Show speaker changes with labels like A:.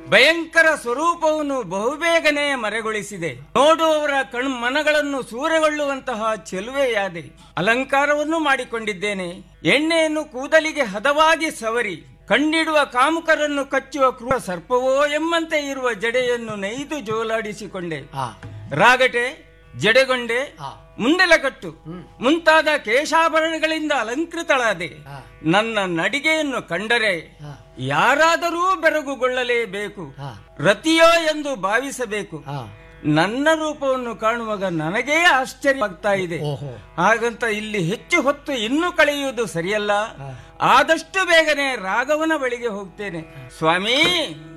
A: ಭಯಂಕರ ಸ್ವರೂಪವನ್ನು ಬಹುಬೇಗನೆ ಮರೆಗೊಳಿಸಿದೆ ನೋಡುವವರ ಕಣ್ಮನಗಳನ್ನು ಸೂರೆಗೊಳ್ಳುವಂತಹ ಚೆಲುವೆಯಾದೆ ಅಲಂಕಾರವನ್ನು ಮಾಡಿಕೊಂಡಿದ್ದೇನೆ ಎಣ್ಣೆಯನ್ನು ಕೂದಲಿಗೆ ಹದವಾಗಿ ಸವರಿ ಕಣ್ಣಿಡುವ ಕಾಮುಕರನ್ನು ಕಚ್ಚುವ ಕ್ರೂರ ಸರ್ಪವೋ ಎಂಬಂತೆ ಇರುವ ಜಡೆಯನ್ನು ನೈದು ಜೋಲಾಡಿಸಿಕೊಂಡೆ
B: ಆ
A: ರಾಗಟೆ ಜಡೆಗೊಂಡೆ
B: ಆ.
A: ಮುಂಡೆಲಕಟ್ಟು ಮುಂತಾದ ಕೇಶಾಭರಣಗಳಿಂದ ಅಲಂಕೃತಳಾದೆ
B: ಆ.
A: ನನ್ನ ನಡಿಗೆಯನ್ನು ಕಂಡರೆ
B: ಆ.
A: ಯಾರಾದರೂ ಬೆರಗುಗೊಳ್ಳಲೇಬೇಕು
B: ಆ.
A: ರತಿಯೋ ಎಂದು ಭಾವಿಸಬೇಕು
B: ಆ
A: ನನ್ನ ರೂಪವನ್ನು ಕಾಣುವಾಗ ನನಗೇ ಆಶ್ಚರ್ಯವಾಗ್ತಾ ಇದೆ
B: ಓಹೋ
A: ಹಾಗಂತ ಇಲ್ಲಿ ಹೆಚ್ಚು ಹೊತ್ತು ಇನ್ನೂ ಕಳೆಯುವುದು ಸರಿಯಲ್ಲ ಆದಷ್ಟು ಬೇಗನೆ ರಾಘವನ ಬಳಿಗೆ ಹೋಗ್ತೇನೆ ಸ್ವಾಮಿ